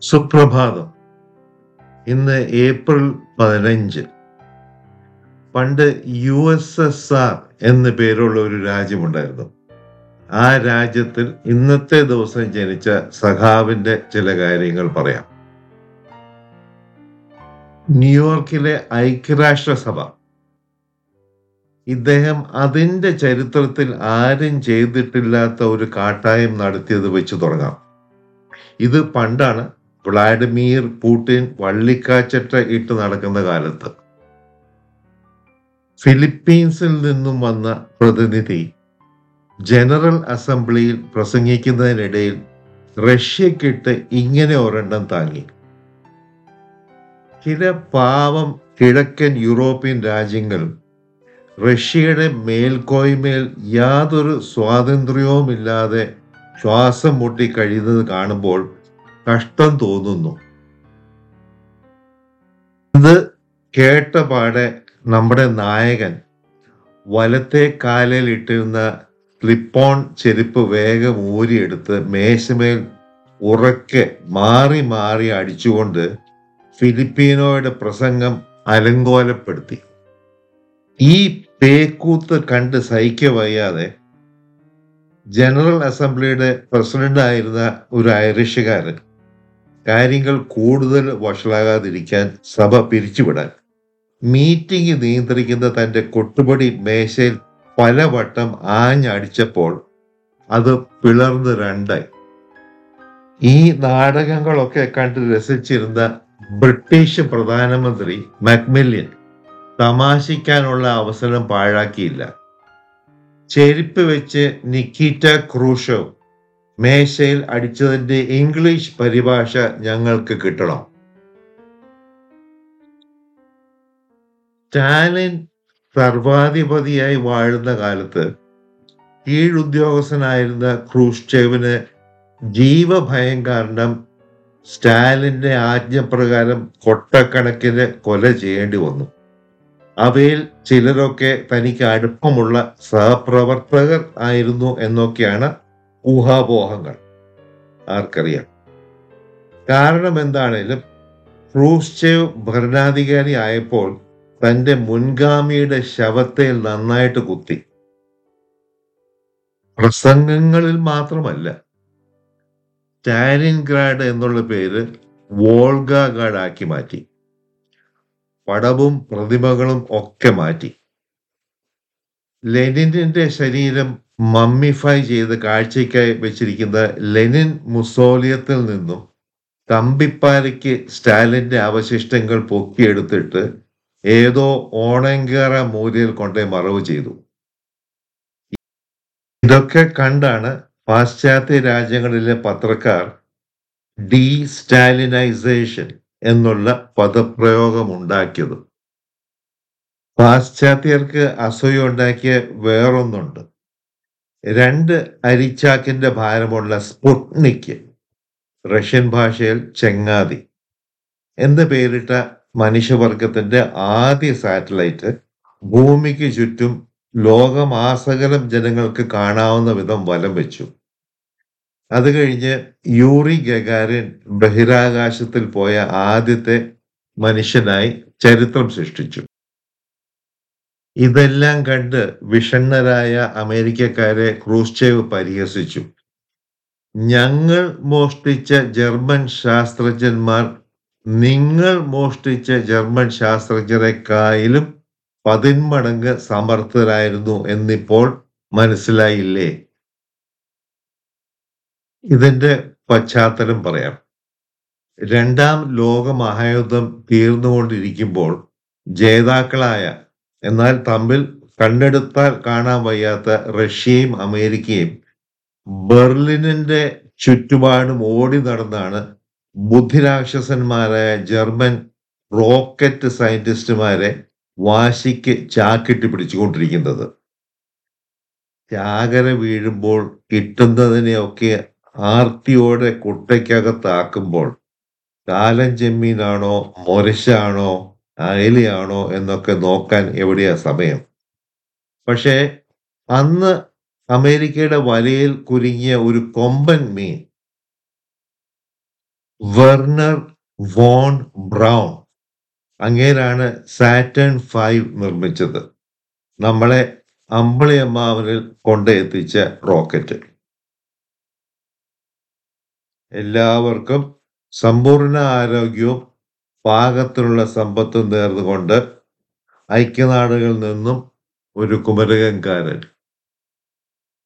സുപ്രഭാതം ഇന്ന് ഏപ്രിൽ പതിനഞ്ച് പണ്ട് യു എസ് എസ് ആർ എന്ന പേരുള്ള ഒരു രാജ്യമുണ്ടായിരുന്നു ആ രാജ്യത്തിൽ ഇന്നത്തെ ദിവസം ജനിച്ച സഖാവിന്റെ ചില കാര്യങ്ങൾ പറയാം ന്യൂയോർക്കിലെ ഐക്യരാഷ്ട്രസഭ ഇദ്ദേഹം അതിന്റെ ചരിത്രത്തിൽ ആരും ചെയ്തിട്ടില്ലാത്ത ഒരു കാട്ടായം നടത്തിയത് വെച്ച് തുടങ്ങാം ഇത് പണ്ടാണ് വ്ളാഡിമിർ പുടിൻ വള്ളിക്കാച്ചട്ട ഇട്ട് നടക്കുന്ന കാലത്ത് ഫിലിപ്പീൻസിൽ നിന്നും വന്ന പ്രതിനിധി ജനറൽ അസംബ്ലിയിൽ പ്രസംഗിക്കുന്നതിനിടയിൽ റഷ്യക്കിട്ട് ഇങ്ങനെ ഒരെണ്ണം താങ്ങി ചില പാവം കിഴക്കൻ യൂറോപ്യൻ രാജ്യങ്ങൾ റഷ്യയുടെ മേൽക്കോയ്മേൽ യാതൊരു സ്വാതന്ത്ര്യവുമില്ലാതെ ശ്വാസം മുട്ടി കഴിയുന്നത് കാണുമ്പോൾ കഷ്ടം തോന്നുന്നു ഇത് കേട്ട പാടെ നമ്മുടെ നായകൻ വലത്തെ കാലിൽ ഇട്ടിരുന്ന സ്ലിപ്പോൺ ചെരുപ്പ് വേഗം ഊരിയെടുത്ത് മേശമേൽ ഉറക്കെ മാറി മാറി അടിച്ചുകൊണ്ട് ഫിലിപ്പീനോയുടെ പ്രസംഗം അലങ്കോലപ്പെടുത്തി ഈ പേക്കൂത്ത് കണ്ട് സഹിക്ക വയ്യാതെ ജനറൽ അസംബ്ലിയുടെ പ്രസിഡന്റ് ആയിരുന്ന ഒരു ഐറിഷുകാരൻ കാര്യങ്ങൾ കൂടുതൽ വഷളാകാതിരിക്കാൻ സഭ പിരിച്ചുവിടാൻ മീറ്റിംഗ് നിയന്ത്രിക്കുന്ന തന്റെ കൊട്ടുപടി മേശയിൽ പലവട്ടം ആഞ്ഞടിച്ചപ്പോൾ അത് പിളർന്ന് രണ്ടായി ഈ നാടകങ്ങളൊക്കെ കണ്ട് രസിച്ചിരുന്ന ബ്രിട്ടീഷ് പ്രധാനമന്ത്രി മക്മില്യൻ തമാശിക്കാനുള്ള അവസരം പാഴാക്കിയില്ല ചെരുപ്പ് വെച്ച് നിക്കീറ്റ ക്രൂഷോ മേശയിൽ അടിച്ചതിന്റെ ഇംഗ്ലീഷ് പരിഭാഷ ഞങ്ങൾക്ക് കിട്ടണം സ്റ്റാലിൻ സർവാധിപതിയായി വാഴുന്ന കാലത്ത് കീഴുദ്യോഗസ്ഥനായിരുന്ന ക്രൂഷ്ചേവിന് ജീവഭയം കാരണം സ്റ്റാലിന്റെ ആജ്ഞപ്രകാരം കൊട്ടക്കണക്കിന് കൊല ചെയ്യേണ്ടി വന്നു അവയിൽ ചിലരൊക്കെ തനിക്ക് അടുപ്പമുള്ള സഹപ്രവർത്തകർ ആയിരുന്നു എന്നൊക്കെയാണ് ഊഹാപോഹങ്ങൾ ആർക്കറിയാം കാരണം എന്താണേലും ക്രൂസ്ചേവ് ഭരണാധികാരി ആയപ്പോൾ തന്റെ മുൻഗാമിയുടെ ശവത്തെ നന്നായിട്ട് കുത്തി പ്രസംഗങ്ങളിൽ മാത്രമല്ല സ്റ്റാലിൻഗ്രാഡ് എന്നുള്ള പേര് വോൾഗാഗാഡ് ആക്കി മാറ്റി പടവും പ്രതിമകളും ഒക്കെ മാറ്റി ലെനിന്റെ ശരീരം മമ്മിഫൈ ചെയ്ത് കാഴ്ചയ്ക്കായി വെച്ചിരിക്കുന്ന ലെനിൻ മുസോളിയത്തിൽ നിന്നും കമ്പിപ്പാരയ്ക്ക് സ്റ്റാലിന്റെ അവശിഷ്ടങ്ങൾ പൊക്കിയെടുത്തിട്ട് ഏതോ ഓണങ്കേറ മൂലയിൽ കൊണ്ടേ മറവ് ചെയ്തു ഇതൊക്കെ കണ്ടാണ് പാശ്ചാത്യ രാജ്യങ്ങളിലെ പത്രക്കാർ ഡീ സ്റ്റാലിനൈസേഷൻ എന്നുള്ള പദപ്രയോഗം ഉണ്ടാക്കിയത് പാശ്ചാത്യർക്ക് അസൂയ ഉണ്ടാക്കിയ വേറൊന്നുണ്ട് രണ്ട് അരിച്ചാക്കിന്റെ ഭാരമുള്ള സ്പുട്നിക്ക് റഷ്യൻ ഭാഷയിൽ ചെങ്ങാതി എന്ന് പേരിട്ട മനുഷ്യവർഗത്തിന്റെ ആദ്യ സാറ്റലൈറ്റ് ഭൂമിക്ക് ചുറ്റും ലോകമാസകലം ജനങ്ങൾക്ക് കാണാവുന്ന വിധം വലം വെച്ചു അത് കഴിഞ്ഞ് യൂറി ഗഗാരിൻ ബഹിരാകാശത്തിൽ പോയ ആദ്യത്തെ മനുഷ്യനായി ചരിത്രം സൃഷ്ടിച്ചു ഇതെല്ലാം കണ്ട് വിഷണ്ണരായ അമേരിക്കക്കാരെ ക്രൂസ്ചേവ് പരിഹസിച്ചു ഞങ്ങൾ മോഷ്ടിച്ച ജർമ്മൻ ശാസ്ത്രജ്ഞന്മാർ നിങ്ങൾ മോഷ്ടിച്ച ജർമ്മൻ ശാസ്ത്രജ്ഞരെക്കായാലും പതിന്മടങ്ങ് സമർത്ഥരായിരുന്നു എന്നിപ്പോൾ മനസ്സിലായില്ലേ ഇതിന്റെ പശ്ചാത്തലം പറയാം രണ്ടാം ലോക മഹായുദ്ധം തീർന്നുകൊണ്ടിരിക്കുമ്പോൾ ജേതാക്കളായ എന്നാൽ തമ്മിൽ കണ്ടെടുത്താൽ കാണാൻ വയ്യാത്ത റഷ്യയും അമേരിക്കയും ബെർലിനിന്റെ ചുറ്റുപാടും ഓടി നടന്നാണ് ബുദ്ധിരാക്ഷസന്മാരായ ജർമ്മൻ റോക്കറ്റ് സയന്റിസ്റ്റുമാരെ വാശിക്ക് ചാക്കിട്ട് പിടിച്ചുകൊണ്ടിരിക്കുന്നത് ചാകര വീഴുമ്പോൾ കിട്ടുന്നതിനെയൊക്കെ ആർത്തിയോടെ കുട്ടയ്ക്കകത്താക്കുമ്പോൾ കാലം ചെമ്മീനാണോ മൊരശാണോ അയലയാണോ എന്നൊക്കെ നോക്കാൻ എവിടെയാ സമയം പക്ഷേ അന്ന് അമേരിക്കയുടെ വലയിൽ കുരുങ്ങിയ ഒരു കൊമ്പൻ മീൻ വെർണർ വോൺ ബ്രൗൺ അങ്ങേരാണ് സാറ്റേൺ ഫൈവ് നിർമ്മിച്ചത് നമ്മളെ അമ്പിളിയമ്മാവനിൽ കൊണ്ടെത്തിച്ച റോക്കറ്റ് എല്ലാവർക്കും സമ്പൂർണ്ണ ആരോഗ്യവും പാകത്തിനുള്ള സമ്പത്തും നേർന്നുകൊണ്ട് ഐക്യനാടുകളിൽ നിന്നും ഒരു കുമരകംകാരൻ